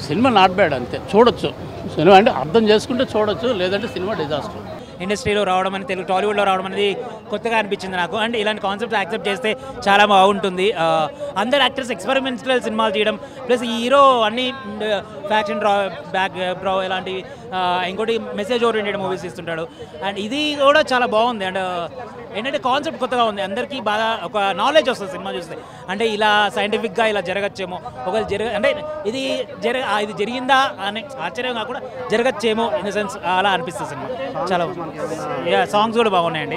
Cinema not bad అంతే చూడొచ్చు cinema అంటే అర్థం చేసుకుంటే చూడొచ్చు లేదంటే సినిమా డిజాస్టర్ ఇండస్ట్రీలో రావడం అని తెలుగు టాలీవుడ్లో రావడం అనేది కొత్తగా అనిపించింది నాకు అండ్ ఇలాంటి కాన్సెప్ట్స్ యాక్సెప్ట్ చేస్తే చాలా బాగుంటుంది ఆ, అందరు యాక్టర్స్ ఎక్స్పెరిమెంటల్ సినిమాలు చేయడం ప్లస్ ఈ హీరో అన్ని ఫ్యాక్షన్ డ్రా బ్యాక్ డ్రా ఇలాంటి ఆ, ఇంకోటి మెసేజ్ ఓరియంటెడ్ మూవీస్ ఇస్తుంటాడు అండ్ ఇది కూడా చాలా బాగుంది అండ్ ఏంటంటే కాన్సెప్ట్ కొత్తగా ఉంది అందరికీ బాగా ఒక నాలెడ్జ్ వస్తుంది సినిమా చూస్తే అంటే ఇలా సైంటిఫిక్గా ఇలా జరగచ్చేమో ఒకవేళ జరగ అంటే ఇది జరగ ఆ, ఇది జరిగిందా అనే ఆశ్చర్యం కాకుండా జరగచ్చేమో ఇన్ ద సెన్స్ అలా అనిపిస్తుంది సినిమా చాలా యా సాంగ్స్ కూడా బాగున్నాయండి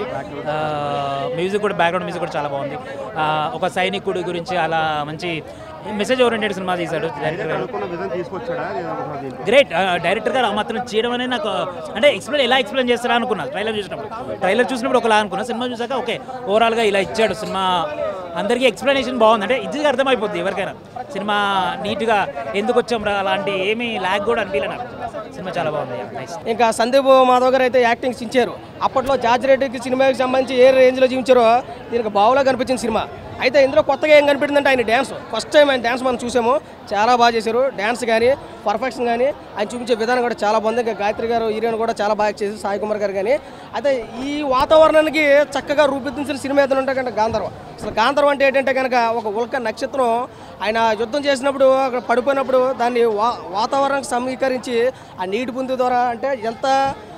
మ్యూజిక్ కూడా బ్యాక్గ్రౌండ్ మ్యూజిక్ కూడా చాలా బాగుంది ఆ, ఒక సైనికుడి గురించి అలా మంచి మెసేజ్ ఓరియంటెడ్ సినిమా తీశాడు డైరెక్టర్ గారు అనుకున్న విధంగా తీసుకొచ్చాడా లేదా ఒకసారి దీన్ని? గ్రేట్ డైరెక్టర్ గారు ఆ మాత్రం చేయడం అనేది నాకు అంటే ఎక్స్ప్లెయిన్ ఎలా ఎక్స్ప్లెయిన్ చేస్తారా అనుకున్నా ట్రైలర్ చూసినప్పుడు ట్రైలర్ చూసినప్పుడు ఒకలా అనుకున్నా సినిమా చూసాక ఓకే ఓవరాల్గా ఇలా ఇచ్చాడు సినిమా అందరికీ ఎక్స్ప్లెనేషన్ బాగుంది అంటే ఈజీగా అర్థమైపోద్ది ఎవరికైనా సినిమా నీట్గా ఎందుకు వచ్చాం రా అలాంటి ఏమీ ల్యాగ్ కూడా అనిపించలే నాకు సినిమా చాలా బాగుంది నైస్ ఇంకా సందీప్ మాధవ్ గారు అయితే యాక్టింగ్ ఇచ్చారు అప్పట్లో జార్జ్ రెడ్డికి సినిమాకి సంబంధించి ఏ రేంజ్లో చూపించారో దీనికి బావులా కనిపించింది సినిమా అయితే ఇందులో కొత్తగా ఏం కనిపెట్టిందంటే ఆయన డ్యాన్స్ ఫస్ట్ టైం ఆయన డ్యాన్స్ మనం చూసాము చాలా బాగా చేశారు డ్యాన్స్ కానీ పర్ఫెక్షన్ కానీ ఆయన చూపించే విధానం కూడా చాలా బాగుంది ఇంకా గాయత్రి గారు హీరోయిన్ కూడా చాలా బాగా చేశారు సాయి కుమార్ గారు కానీ అయితే ఈ వాతావరణానికి చక్కగా రూపొందించిన సినిమా ఏదైనా ఉంటే కనుక గాంధర్వ అసలు గాంధర్వ అంటే ఏంటంటే కనుక ఒక ఉల్క నక్షత్రం ఆయన యుద్ధం చేసినప్పుడు అక్కడ పడిపోయినప్పుడు దాన్ని వా వాతావరణానికి సమీకరించి ఆ నీటి పుందు ద్వారా అంటే ఎంత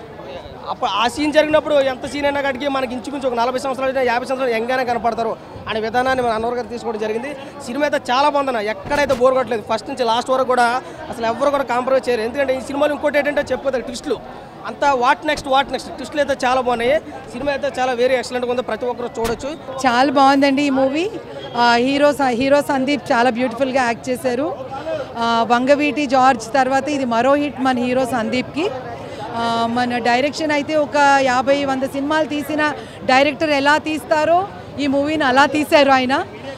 అప్పుడు ఆ సీన్ జరిగినప్పుడు ఎంత సీన్ అయినా కాడికి మనకి ఇంచుమించు ఒక నలభై సంవత్సరాలు అయినా యాభై సంవత్సరాలు ఎంగానే కనపడతారు అనే విధానాన్ని మన అన్నవర్ గారు తీసుకోవడం జరిగింది సినిమా అయితే చాలా బాగుందన్న ఎక్కడైతే బోర్ కొట్టలేదు ఫస్ట్ నుంచి లాస్ట్ వరకు కూడా అసలు ఎవరు కూడా కాంప్రమైజ్ చేయరు ఎందుకంటే ఈ సినిమాలో ఇంకోటి ఏంటంటే చెప్పుకోదు ట్విస్టులు అంతా వాట్ నెక్స్ట్ వాట్ నెక్స్ట్ ట్విస్టులు అయితే చాలా బాగున్నాయి సినిమా అయితే చాలా వెరీ ఎక్సలెంట్గా ఉంది ప్రతి ఒక్కరు చూడొచ్చు చాలా బాగుందండి ఈ మూవీ హీరో హీరో సందీప్ చాలా బ్యూటిఫుల్గా యాక్ట్ చేశారు ఆ, వంగవీటి జార్జ్ తర్వాత ఇది మరో హిట్ మన హీరో సందీప్కి ఆ, మన డైరెక్షన్ అయితే ఒక యాభై వంద సినిమాలు తీసిన డైరెక్టర్ ఎలా తీస్తారో ఈ మూవీని అలా తీశారు ఆయన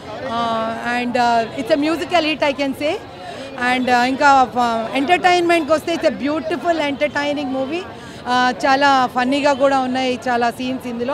and it's a musical hit I can say and ఇంకా ఎంటర్టైన్మెంట్కి వస్తే it's a beautiful entertaining movie చాలా ఫన్నీగా కూడా ఉన్నాయి చాలా సీన్స్ ఇందులో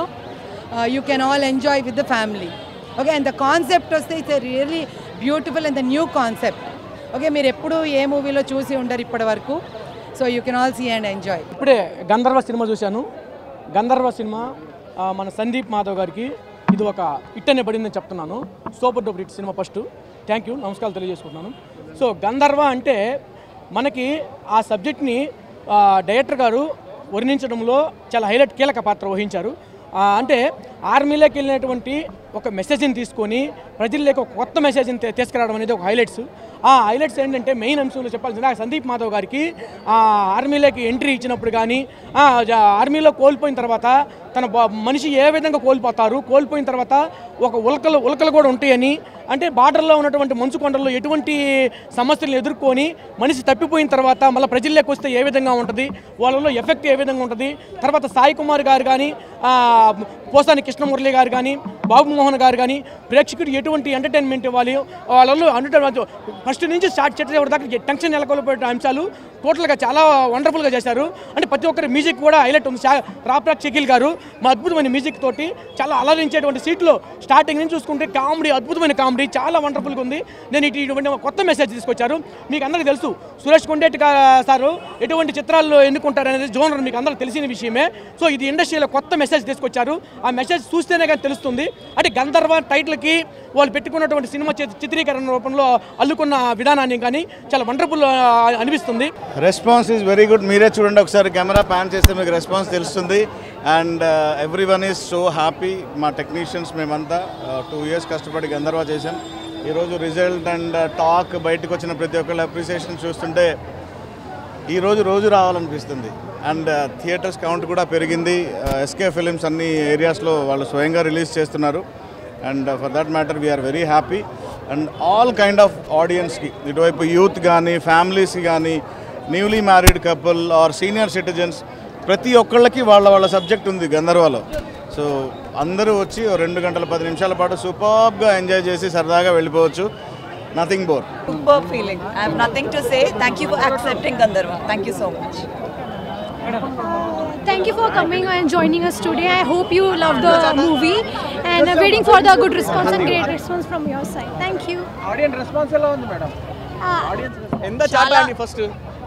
you can all enjoy with the family okay and the concept వస్తే it's really beautiful and the new concept okay మీరు ఎప్పుడు ఏ మూవీలో చూసి ఉండరు ఇప్పటి వరకు so you can all see and enjoy ఇప్పుడే గంధర్వ సినిమా చూశాను గంధర్వ సినిమా ఆ, మన సందీప్ మాధవ్ గారికి ఇది ఒక హిట్ అనే పడిందని చెప్తున్నాను సూపర్ డూపర్ హిట్ సినిమా ఫస్ట్ థ్యాంక్ యూ నమస్కారాలు తెలియజేసుకుంటున్నాను సో గంధర్వ అంటే మనకి ఆ సబ్జెక్ట్ని ఆ, డైరెక్టర్ గారు వర్ణించడంలో చాలా హైలైట్ కీలక పాత్ర వహించారు ఆ, అంటే ఆర్మీలోకి వెళ్ళినటువంటి ఒక మెసేజ్ని తీసుకొని ప్రజల్లోకి ఒక కొత్త మెసేజ్ని తీ- తీసుకురావడం అనేది ఒక హైలైట్స్ ఆ హైలైట్స్ ఏంటంటే మెయిన్ అంశంలో చెప్పాల్సింది సందీప్ మాధవ్ గారికి ఆ ఆర్మీలోకి ఎంట్రీ ఇచ్చినప్పుడు కానీ ఆ, జ- ఆర్మీలో కోల్పోయిన తర్వాత తన బా- మనిషి ఏ విధంగా కోల్పోతారు కోల్పోయిన తర్వాత ఒక ఉల్కలు ఉల్కలు కూడా ఉంటాయని అంటే బార్డర్లో ఉన్నటువంటి మంచు కొండల్లో ఎటువంటి సమస్యలను ఎదుర్కొని మనిషి తప్పిపోయిన తర్వాత మళ్ళీ ప్రజల్లోకి వస్తే ఏ విధంగా ఉంటుంది వాళ్ళలో ఎఫెక్ట్ ఏ విధంగా ఉంటుంది తర్వాత సాయి కుమార్ గారు కానీ ఆ, పోసాని కృష్ణమురళి గారు కానీ బాబు మోహన్ గారు కానీ ప్రేక్షకుడు ఎటువంటి ఎంటర్టైన్మెంట్ ఇవ్వాలి వాళ్ళలో ఎంటర్టైన్మెంట్ ఫస్ట్ నుంచి స్టార్ట్ చేసే దాకా టెన్షన్ నెలకొల్పోయే అంశాలు టోటల్గా చాలా వండర్ఫుల్గా చేశారు అంటే ప్రతి ఒక్కరి మ్యూజిక్ కూడా హైలైట్ ఉంది శా- రాప్రాక్ షకీల్ గారు మా అద్భుతమైన మ్యూజిక్ తోటి చాలా అలరించేటువంటి సీట్లో స్టార్టింగ్ నుంచి చూసుకుంటే కామెడీ అద్భుతమైన కామెడీ చాలా వండర్ఫుల్గా ఉంది నేను ఇటు ఇటువంటి ఒక కొత్త మెసేజ్ తీసుకొచ్చారు మీకు అందరికీ తెలుసు సురేష్ కొండేటి గా- సారు ఎటువంటి చిత్రాల్లో ఎన్నుకుంటారు అనేది జోనర్ మీకు అందరికీ తెలిసిన విషయమే సో ఇది ఇండస్ట్రీలో కొత్త మెసేజ్ తీసుకొచ్చారు ఆ మెసేజ్ చూస్తేనే కానీ తెలుస్తుంది అంటే గంధర్వ టైటిల్కి వాళ్ళు పెట్టుకున్నటువంటి సినిమా చిత్ర- చిత్రీకరణ రూపంలో అల్లుకున్న విధానాన్ని కానీ చాలా వండర్ఫుల్ అనిపిస్తుంది రెస్పాన్స్ ఈజ్ వెరీ గుడ్ మీరే చూడండి ఒకసారి కెమెరా ప్యాన్ చేస్తే మీకు రెస్పాన్స్ తెలుస్తుంది and everyone is so happy మా టెక్నీషియన్స్ మేమంతా టూ ఇయర్స్ కష్టపడి గంధర్వ చేశాం ఈరోజు రిజల్ట్ అండ్ టాక్ బయటకు వచ్చిన ప్రతి ఒక్కళ్ళ అప్రిసియేషన్ చూస్తుంటే ఈ రోజు రోజు రావాలనిపిస్తుంది అండ్ థియేటర్స్ కౌంట్ కూడా పెరిగింది ఎస్కే ఫిలిమ్స్ అన్ని ఏరియాస్లో వాళ్ళు స్వయంగా రిలీజ్ చేస్తున్నారు and for that matter we are very happy and all kind of ఆడియన్స్కి ఇటువైపు యూత్ కానీ ఫ్యామిలీస్కి కానీ newly married couple or senior citizens ప్రతి ఒక్కళ్ళకి వాళ్ళ వాళ్ళ సబ్జెక్ట్ ఉంది గంధర్వలో సో అందరూ వచ్చి ఓ రెండు గంటల పది నిమిషాల పాటు సూపర్గా ఎంజాయ్ చేసి సరదాగా వెళ్ళిపోవచ్చు nothing bore Superb feeling. I have nothing to say. Thank you for accepting Gandharva. Thank you so much. Thank you for coming and joining us today. I hope you love the movie and uh, waiting for the good response and great response from your side. Thank you. Audience response ఎలా ఉంది madam ఎంత చాట అండి first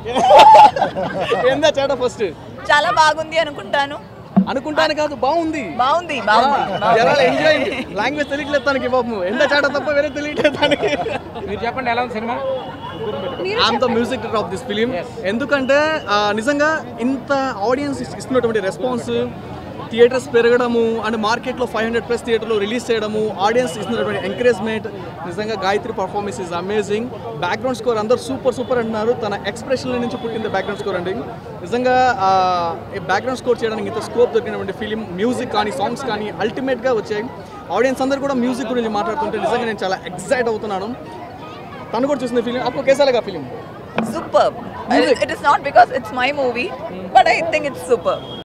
ఎంత చాట first చాలా బాగుంది అనుకుంటాను అనుకుంటాను కాదు బాగుంది బాగుంది బాగుంది జనాలు ఎంజాయ్ లాంగ్వేజ్ తెలియట్లేదు తనకి పాపం ఎంత చాట తప్ప వేరే తెలియట్లేదు తనకి మీరు చెప్పండి ఎలా ఉంది సినిమా I'm the music director of this film ఎందుకంటే ఆ, నిజంగా ఇంత ఆడియన్స్ ఇస్తున్నటువంటి రెస్పాన్స్ థియేటర్స్ పెరగడము అండ్ మార్కెట్లో ఫైవ్ హండ్రెడ్ ప్లస్ థియేటర్లో రిలీజ్ చేయడము ఆడియన్స్ ఇస్తున్నటువంటి ఎంకరేజ్మెంట్ నిజంగా Gayathri performance is amazing background score అందరూ సూపర్ సూపర్ అంటున్నారు తన ఎక్స్ప్రెషన్ నుంచి పుట్టింది బ్యాక్గ్రౌండ్ స్కోర్ అండి నిజంగా ఆ, ఈ బ్యాక్గ్రౌండ్ స్కోర్ చేయడానికి ఇంత స్కోప్ దొరికినటువంటి ఫిలిం మ్యూజిక్ కానీ సాంగ్స్ కానీ అల్టిమేట్గా వచ్చాయి ఆడియన్స్ అందరూ కూడా మ్యూజిక్ గురించి మాట్లాడుతుంటే నిజంగా నేను చాలా ఎక్సైట్ అవుతున్నాను తను కూడా చూసిన ఫిలిం అప్పుడు కేసాలేగా film Superb. It is not because it's my movie, but I think it's superb.